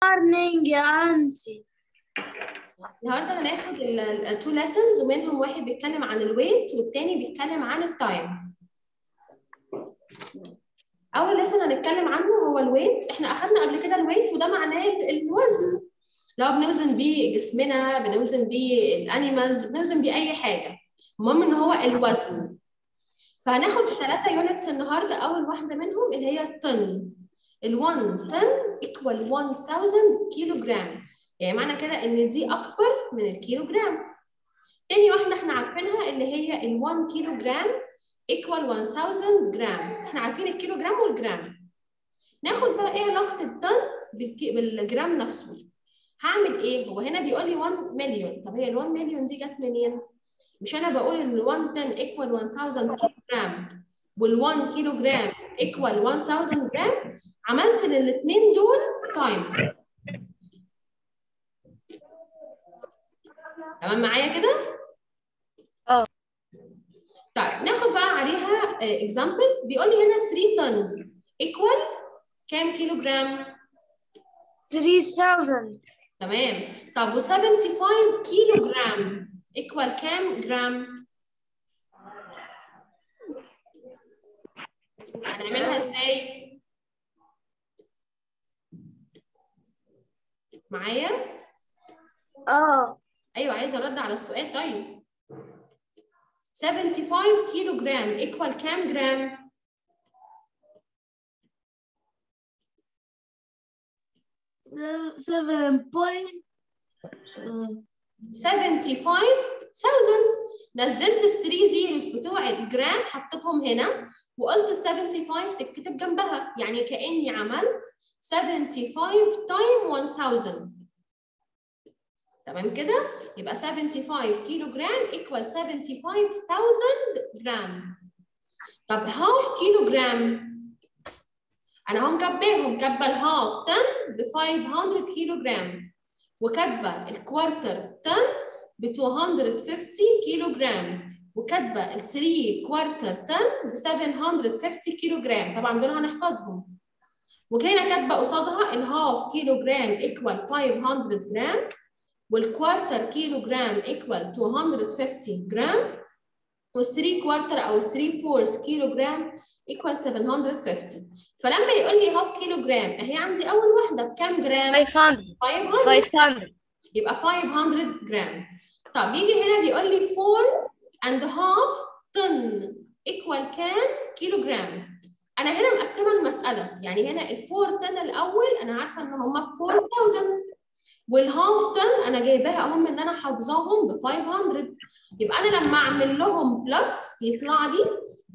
morning يا أنتي النهارده هناخد التو ليسنز ومنهم واحد بيتكلم عن الويت والتاني بيتكلم عن التايم اول ليسن هنتكلم عنه هو الويت احنا اخدنا قبل كده الويت وده معناه ال- الوزن لو بنوزن بيه جسمنا بنوزن بيه الانيمالز بنوزن بيه اي حاجه المهم ان هو الوزن فهناخد ثلاثة يونتس النهارده اول واحده منهم اللي هي الطن ال1 طن equal 1000 كيلو جرام يعني معنى كده ان دي اكبر من الكيلو جرام تاني واحده احنا عارفينها اللي هي ال1 كيلو جرام equal 1000 جرام احنا عارفين الكيلو جرام والجرام ناخد بقى ايه علاقه الطن بالكي... بالجرام نفسه هعمل ايه هو هنا بيقول لي 1 مليون طب هي ال 1 مليون دي جت منين مش انا بقول ان ال 1 طن equal 1000 كيلو جرام وال 1 كيلو جرام equal 1000 جرام عملت للاثنين دول تايم تمام معايا كده اه. طيب ناخد بقى عليها اكزامبلز بيقول لي هنا 3 tons equal كام كيلو جرام 3000 تمام طب و75 كيلو جرام equal كام جرام هنعملها ازاي معايا اه ايوه عايزه ارد على السؤال طيب 75 كيلو جرام equal كام جرام seven point 75000 نزلت ال 3 زيروز بتوع الجرام حطيتهم هنا وقلت 75 تتكتب جنبها يعني كاني عملت 75 تايم 1000 تمام كده يبقى 75 كيلو جرام equal 75000 جرام طب هاف كيلو جرام انا هم كاتباهم كاتبه الهاف طن ب 500 كيلو جرام وكاتبه الكوارتر طن ب 250 كيلو جرام وكاتبه ال 3 كوارتر طن ب 750 كيلو جرام طبعا دول هنحفظهم وهنا كاتبه قصادها الهاف كيلو جرام ايكوال 500 جرام والكوارتر كيلو جرام ايكوال 250 جرام وال3 كوارتر او 3 فورث كيلو جرام ايكوال 750 فلما يقول لي هاف كيلو جرام اهي عندي اول واحده بكام جرام 500 500 500 يبقى 500 جرام طب يجي هنا بيقول لي 4 and half طن equal كام كيلو جرام انا هنا مقسمه المساله يعني هنا ال 4 طن الاول انا عارفه ان هم ب 4000 والهاف طن انا جايباها اهم ان انا حافظاهم ب 500 يبقى انا لما اعمل لهم بلس يطلع لي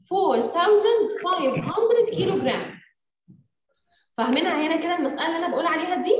4500 كيلو جرام فاهمينها هنا كده المساله اللي انا بقول عليها دي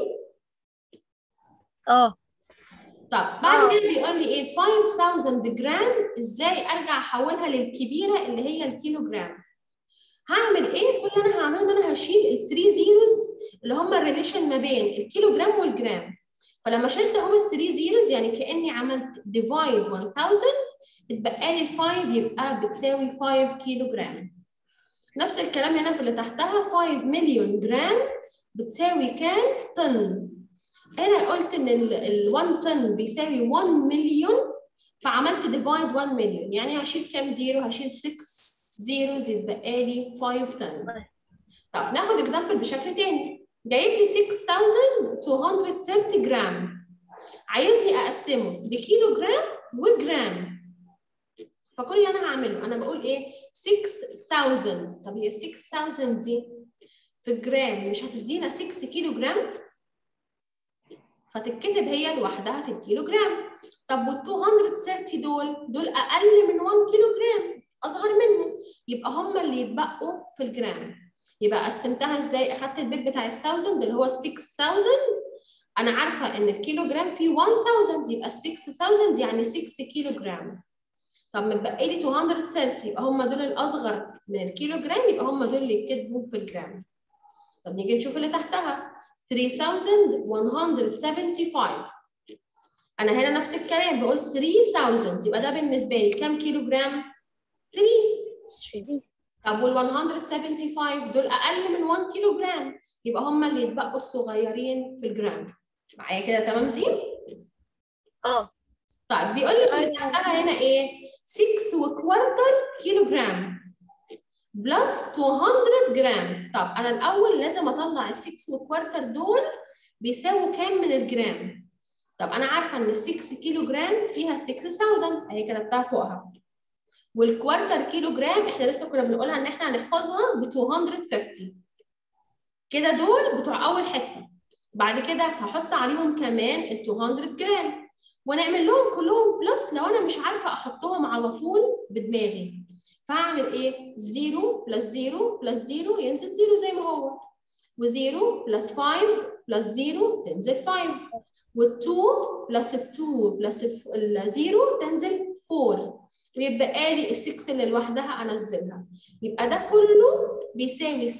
اه طب بعد آه. كده بيقول لي ايه 5000 جرام ازاي ارجع احولها للكبيره اللي هي الكيلو جرام هعمل ايه كل اللي انا هعمله ان انا هشيل ال 3 زيروز اللي هم الريليشن ما بين الكيلو جرام والجرام فلما شلت هم ال 3 زيروز يعني كاني عملت ديفايد 1000 اتبقى لي ال 5 يبقى بتساوي 5 كيلو جرام نفس الكلام هنا في اللي تحتها 5 مليون جرام بتساوي كام طن هنا قلت ان ال 1 طن بيساوي 1 مليون فعملت ديفايد 1 مليون يعني هشيل كام زيرو هشيل 6 زيروز يتبقى لي 5 طن طب ناخد اكزامبل بشكل تاني جايب لي 6230 جرام عايزني اقسمه لكيلو جرام وجرام فكل اللي انا هعمله انا بقول ايه 6000 طب هي 6000 دي في الجرام مش هتدينا 6 كيلو جرام فتتكتب هي لوحدها في الكيلو جرام طب وال 230 دول دول اقل من 1 كيلو جرام اصغر منه يبقى هم اللي يتبقوا في الجرام يبقى قسمتها ازاي اخدت البيت بتاع ال 1000 اللي هو 6000 انا عارفه ان الكيلو جرام فيه 1000 يبقى ال 6000 يعني 6 كيلو جرام طب متبقي لي 230 يبقى هم دول الاصغر من الكيلو جرام يبقى هم دول اللي يتكتبوا في الجرام طب نيجي نشوف اللي تحتها 3175 انا هنا نفس الكلام بقول 3000 يبقى ده بالنسبه لي كام كيلو جرام 3 3 طب وال 175 دول اقل من 1 كيلو جرام يبقى هم اللي يتبقوا الصغيرين في الجرام معايا كده تمام دي اه طيب بيقول لي بتاعتها هنا ايه 6 وكوارتر كيلو جرام بلس 200 جرام طب انا الاول لازم اطلع ال 6 وكوارتر دول بيساووا كام من الجرام طب انا عارفه ان 6 كيلو جرام فيها 6000 اهي كتبتها فوقها والكوارتر كيلو جرام احنا لسه كنا بنقولها ان احنا هنحفظها ب 250 كده دول بتوع اول حته بعد كده هحط عليهم كمان ال 200 جرام ونعمل لهم كلهم بلس لو انا مش عارفه احطهم على طول بدماغي فهعمل ايه 0 بلس 0 بلس 0 ينزل 0 زي ما هو و0 بلس 5 بلس 0 تنزل 5 وال2 بلس ال2 بلس ال0 تنزل 4 ويبقى لي ال6 اللي لوحدها انزلها يبقى ده كله بيساوي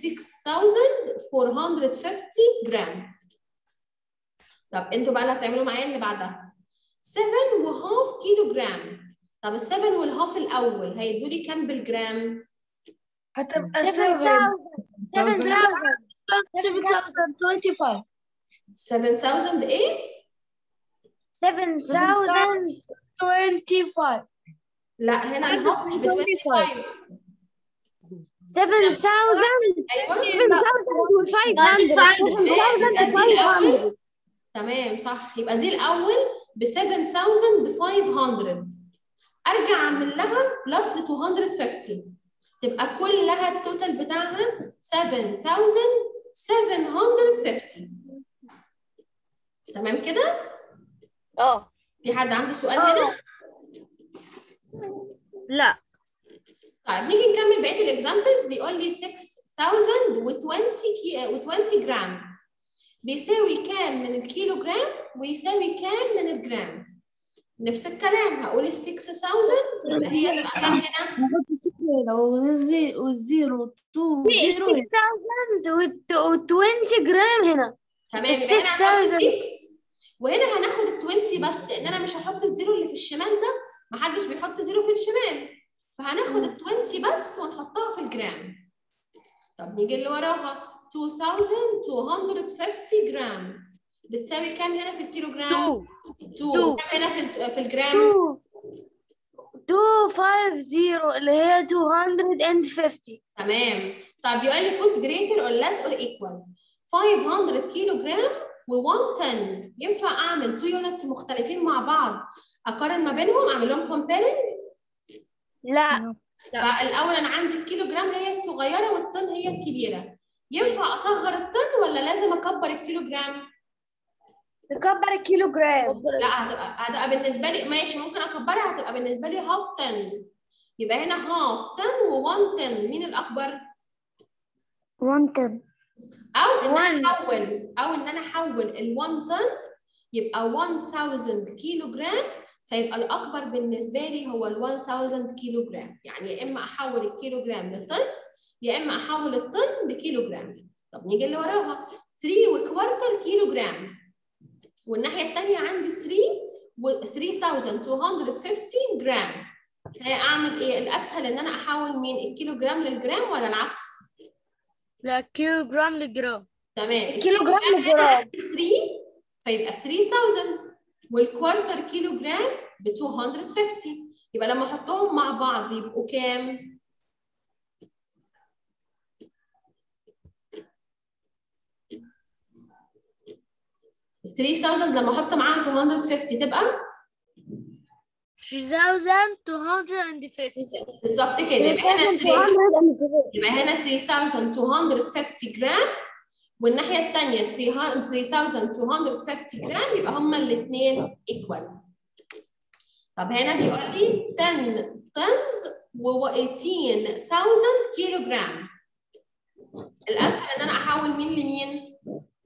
6450 جرام طب انتوا بقى اللي هتعملوا معايا اللي بعدها 7 وهاف كيلو جرام طب ال 7 والهاف الاول هيدوا لي كام بالجرام؟ هتبقى 7 7025 7000 ايه؟ 7025 لا هنا الهاف مش ب 25 7000 ايوه 7500 تمام صح يبقى دي الاول ب 7500 ارجع اعمل لها بلس ل 250 تبقى كلها التوتال بتاعها 7750 تمام كده اه في حد عنده سؤال هنا لا طيب نيجي نكمل بقيه الاكزامبلز بيقول لي 6020 كي... و20 جرام بيساوي كام من الكيلو جرام ويساوي كام من الجرام نفس الكلام هقول ال 6000 يبقى هي تبقى كام هنا نحط الصفر والزيرو تو زيرو 6020 جرام هنا تمام ال يبقى هنا هنحط 6000 6 وهنا هناخد ال 20 بس لان انا مش هحط الزيرو اللي في الشمال ده محدش بيحط زيرو في الشمال فهناخد ال 20 بس ونحطها في الجرام طب نيجي اللي وراها 2250 جرام بتساوي كام هنا في الكيلو جرام؟ 2 Two. كام هنا في ال- في الجرام؟ 250 اللي هي 250 تمام طب يقول لي put greater or less or equal 500 كيلو جرام و1 طن ينفع اعمل 2 يونتس مختلفين مع بعض اقارن ما بينهم اعمل لهم comparing لا فالاول انا عندي الكيلو جرام هي الصغيره والطن هي الكبيره ينفع اصغر الطن ولا لازم اكبر الكيلو جرام نكبر الكيلو جرام لا هتبقى هتبقى بالنسبه لي ماشي ممكن اكبرها هتبقى بالنسبه لي هاف طن يبقى هنا هاف طن و1 طن مين الاكبر 1 طن او ان انا One. احول او ان انا احول ال1 طن يبقى 1000 كيلو جرام فيبقى الاكبر بالنسبه لي هو ال 1000 كيلو جرام يعني يا اما احول الكيلو جرام لطن يا اما احول الطن لكيلو جرام طب نيجي اللي وراها 3 وكوارتر كيلو جرام والناحيه الثانيه عندي 3 و 3250 جرام اعمل ايه الاسهل ان انا احول مين الكيلو جرام للجرام ولا العكس لا كيلو جرام للجرام تمام الكيلو جرام للجرام 3 فيبقى 3000 والكوارتر كيلو جرام ب 250 يبقى لما احطهم مع بعض يبقوا كام؟ ال 3000 لما احط معاها 250 تبقى 3250 بالظبط كده يبقى هنا 3 يبقى هنا 3250 جرام والناحية الثانية 3250 جرام يبقى هما الاثنين ايكوال. طب هنا بيقول لي 10 طنز و 18000 كيلو جرام. الأسهل إن أنا أحول مين لمين؟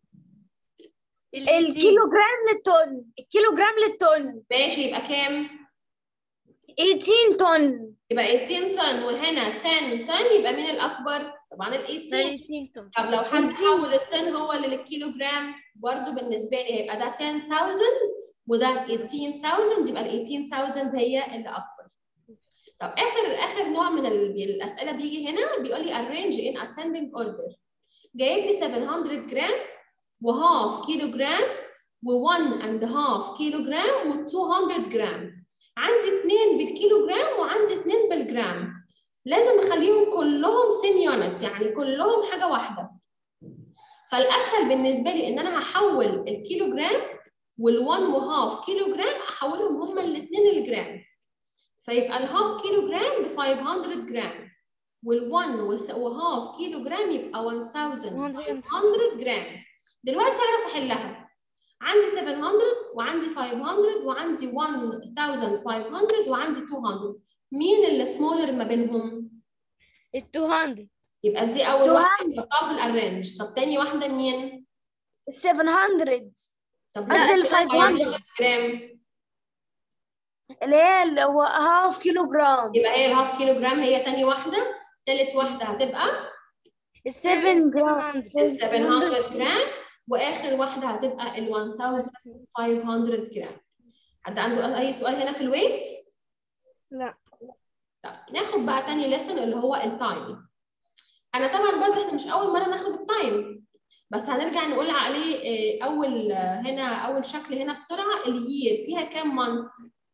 الكيلو جرام للطن الكيلو جرام للطن ماشي يبقى كام؟ 18 طن يبقى 18 طن وهنا 10 طن يبقى مين الأكبر؟ طبعا ال 18 18 طن طب لو حد حول الطن هو اللي للكيلو جرام برضه بالنسبه لي هيبقى ده 10000 وده 18000 يبقى ال 18000 هي اللي اكبر. طب اخر اخر نوع من ال- الاسئله بيجي هنا بيقول لي arrange in ascending order جايب لي 700 جرام وهاف كيلو جرام و1 اند هاف كيلو جرام و200 جرام عندي اثنين بالكيلو جرام وعندي اثنين بالجرام لازم اخليهم كلهم سيم يونت يعني كلهم حاجه واحده فالاسهل بالنسبه لي ان انا هحول الكيلو جرام وال1 وهاف كيلو جرام احولهم هما الاثنين الجرام فيبقى الهاف كيلو جرام ب 500 جرام وال1 وهاف كيلو جرام يبقى 1500 جرام دلوقتي اعرف احلها عندي 700 وعندي 500 وعندي 1500 وعندي 200 مين اللي سمولر ما بينهم؟ ال 200 يبقى دي اول واحده نحطها في الارينج طب تاني واحده مين؟ 700 طب قصدي ال 500 جرام اللي هي اللي هو هاف كيلو جرام يبقى هي الهاف كيلو جرام هي تاني واحده تالت واحده هتبقى ال 7 جرام ال 700 جرام واخر واحده هتبقى ال 1500 جرام حد عنده اي سؤال هنا في الويت؟ لا طب ناخد بقى تاني ليسن اللي هو التايم انا طبعا برضه احنا مش اول مره ناخد التايم بس هنرجع نقول عليه آه، اول آه، هنا اول شكل هنا بسرعه اليير فيها كام مانث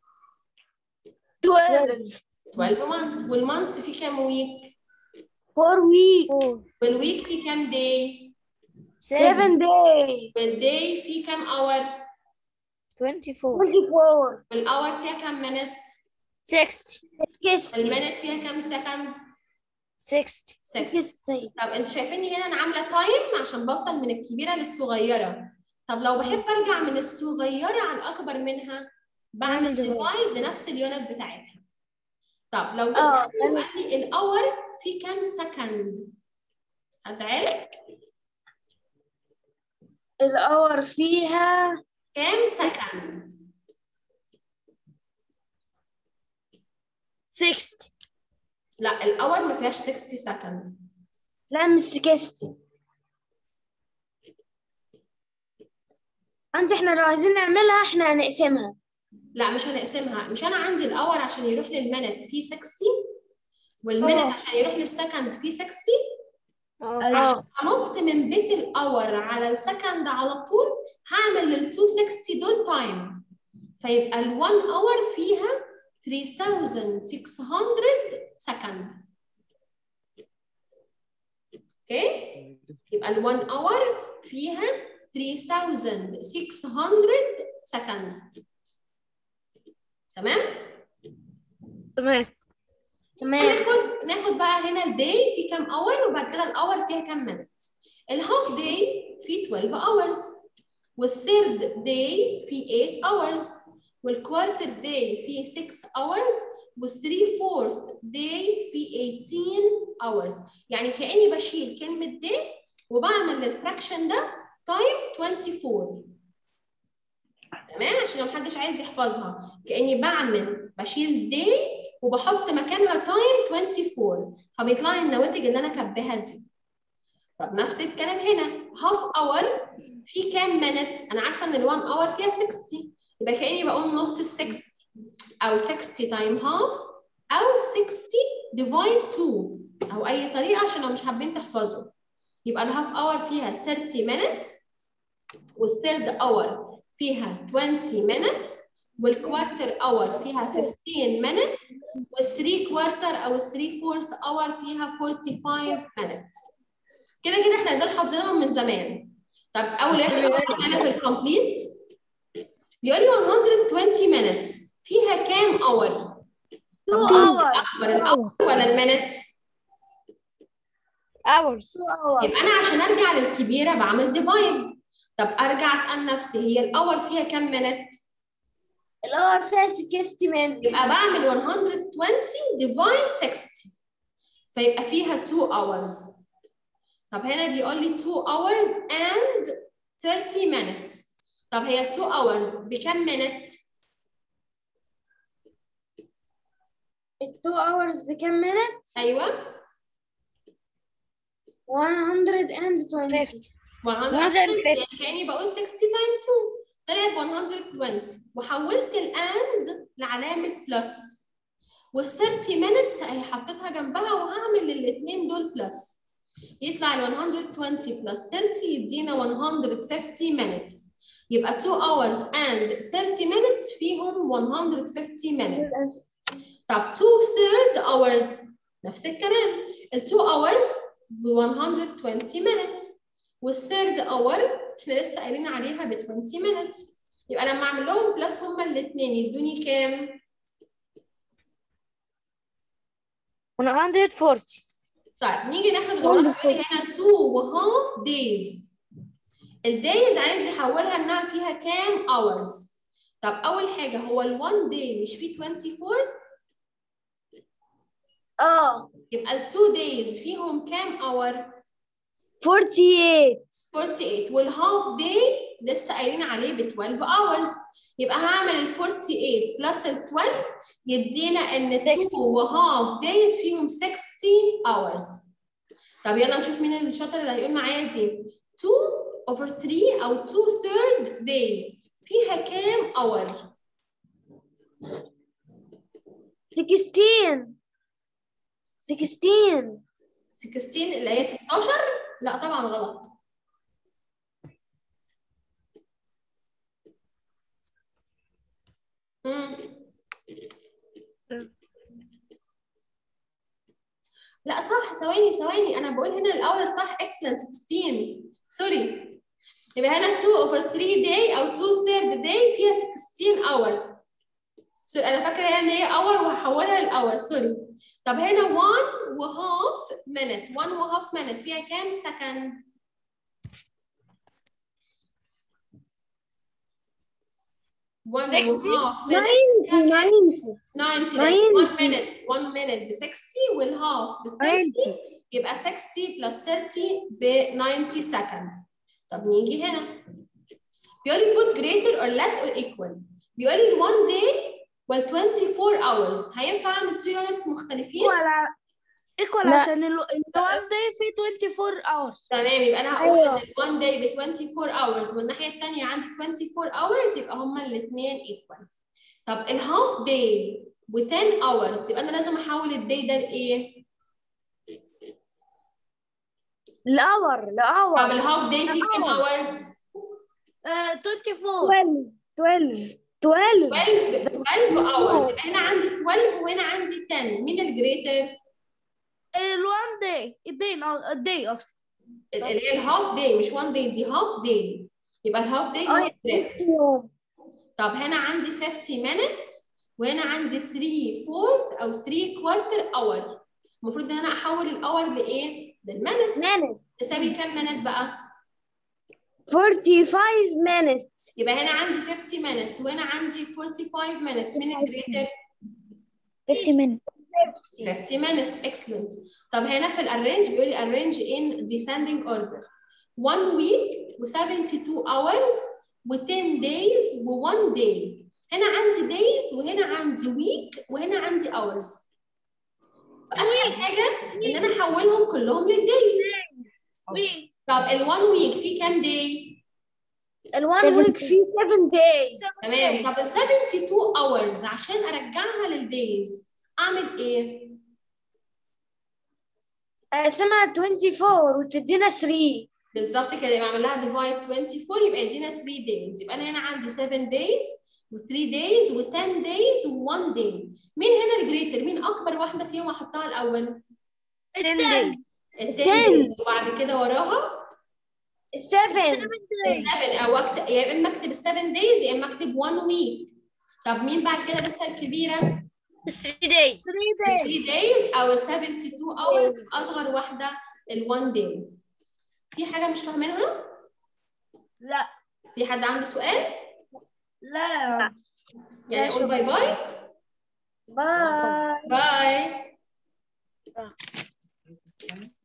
12 12 مانث والمانث فيه كام ويك 4 ويك والويك فيه كام داي 7 داي والداي فيه كام اور 24 24 والاور فيها كام minute 60 والمينت فيها كام سكند 60 6 طب انتوا شايفيني هنا انا عامله تايم عشان بوصل من الكبيره للصغيره طب لو بحب ارجع من الصغيره على الاكبر منها بعمل بعمل divide. ديفايد لنفس اليونت بتاعتها طب لو جه اه، سألني وقال لي الاور في كام سكند حد عارف الأور فيها كام سكند 60 لا الاور ما فيهاش 60 سكند لا مش 60 انت احنا لو عايزين نعملها احنا هنقسمها لا مش هنقسمها مش انا عندي الاور عشان يروح للمينت فيه 60 والمينت اه. عشان يروح للسكند فيه 60 اه انط من بيت الاور على السكند على طول هعمل لل 260 دول تايم فيبقى ال 1 اور فيها 3600 سكند اوكي يبقى ال 1 اور فيها 3600 سكند تمام تمام تمام ناخد ناخد بقى هنا الداي في كام اور وبعد كده الاور فيها كام مينتس الهاف داي فيه 12 hours والثيرد داي فيه 8 hours والكوارتر داي فيه 6 hours والثري فورث داي فيه 18 hours يعني كاني بشيل كلمه داي وبعمل للفراكشن ده تايم 24 تمام عشان لو محدش عايز يحفظها كاني بعمل بشيل داي وبحط مكانها تايم 24 فبيطلع لي النواتج اللي انا كاتباها دي طب نفس الكلام هنا هاف اور في كام minutes انا عارفه ان ال 1 اور فيها 60 يبقى كاني بقول نص ال 60 او 60 تايم هاف او 60 ديفايد 2 او اي طريقه عشان لو مش حابين تحفظوا يبقى الهاف اور فيها 30 minutes والثيرد اور فيها 20 minutes والكوارتر اور فيها 15 minutes والثري كوارتر او الثري فورث اور فيها 45 minutes كده كده احنا دول حافظينهم من زمان طب اول واحد انا في الكومبليت بيقول لي 120 minutes فيها كام اور 2 hours اكبر الاور ولا المينتس hours 2 hours يبقى انا عشان ارجع للكبيره بعمل ديفايد طب ارجع اسال نفسي هي الاور فيها كام مينت الأور فيها 60 من يبقى بعمل 120 ديفايد 60 فيبقى فيها 2 hours طب هنا بيقول لي 2 hours and 30 minutes طب هي 2 hours بكام minute؟ ال 2 hours بكام minute؟ ايوه 120 150 يعني كاني بقول 60 تايم 2 طلعت 120 وحولت الاند لعلامه بلس وال 30 minutes اهي حطيتها جنبها وهعمل الاثنين دول بلس يطلع ال 120 بلس 30 يدينا 150 minutes يبقى 2 hours and 30 minutes فيهم 150 minutes طب 2 third hours نفس الكلام ال 2 hours ب 120 minutes والثيرد اور احنا لسه قايلين عليها ب 20 minutes يبقى لما اعمل لهم بلس هما الاثنين يدوني كام؟ 140 طيب نيجي ناخد غرض هنا 2 وهاف دايز الدايز عايز يحولها انها فيها كام hours طب اول حاجه هو ال 1 day مش فيه 24 اه يبقى ال 2 days فيهم كام hour 48 48 والهاف داي لسه قايلين عليه ب 12 hours يبقى هعمل ال 48 بلس ال 12 يدينا ان 2 وهاف دايز فيهم 60 hours طب يلا نشوف مين الشاطر اللي هيقول معايا دي 2 over 3 او 2 third day فيها كام hour 16 16 16 اللي هي 16 لا طبعا غلط مم. لا صح ثواني ثواني انا بقول هنا الاور صح اكسلنت 16 سوري يبقى هنا 2 over 3 day او 2 third day فيها 16 hour سوري انا فاكره هنا ان هي اور وهحولها لاور سوري طب هنا 1 وهاف minute 1 وهاف minute فيها كام سكند؟ one 60. وهاف minute 90 90 90 like 1 90. minute 1 minute ب 60 والهاف ب 30 يبقى 60 بلس 30 ب 90 سكند طب نيجي هنا بيقول لي put greater or less or equal بيقول لي 1 day وال 24 hours هينفع اعمل 2 units مختلفين؟ ولا ايكوال لا. عشان ال 1 day فيه 24 hours تمام يبقى انا هقول أيوة. ان ال 1 day ب 24 hours والناحيه الثانيه عندي 24 hours يبقى هما الاثنين equal طب الهاف day و 10 hours يبقى انا لازم احول الداي ده لايه؟ الأور طب الأور الهاف day فيه كام hours؟ آه 24 12 12 12 12 12 hours يبقى هنا عندي 12 وهنا عندي 10 مين الجريتر؟ ال 1 day الدين الدي اصلا اللي هي الهاف داي مش 1 داي دي هاف داي يبقى الهاف داي هو أي الجريتر طب هنا عندي 50 minutes وهنا عندي 3 fourth او 3 quarter hour المفروض ان انا احول الاور لايه؟ للمينت minutes تساوي كام minute بقى؟ 45 minutes يبقى هنا عندي 50 minutes وهنا عندي 45 minutes مين الجريتر؟ 50 minutes 50 minutes excellent طب هنا في الارينج بيقول لي arrange in descending order 1 week و 72 hours و 10 days و 1 day هنا عندي days وهنا عندي week وهنا عندي hours اسهل حاجه ان انا احولهم كلهم للدايز وي طب ال 1 week فيه كام day؟ ال one week فيه 7 days تمام طب ال 72 hours عشان ارجعها للدايز اعمل ايه؟ اقسمها 24 وتدينا 3 بالظبط كده يبقى اعمل لها ديفايد 24 يبقى يدينا 3 days يبقى انا هنا عندي 7 days و3 days و10 days و1 day مين هنا الجريتر مين اكبر واحده فيهم احطها الاول 10 days ال 10 days وبعد كده وراها 7 ال 7 او اكتب يا اما اكتب ال 7 days يا اما اكتب 1 week طب مين بعد كده لسه الكبيره 3 days 3 days او ال 72 hours اصغر واحده ال 1 day في حاجه مش فاهمينها لا في حد عنده سؤال لا يعني اقول باي باي باي باي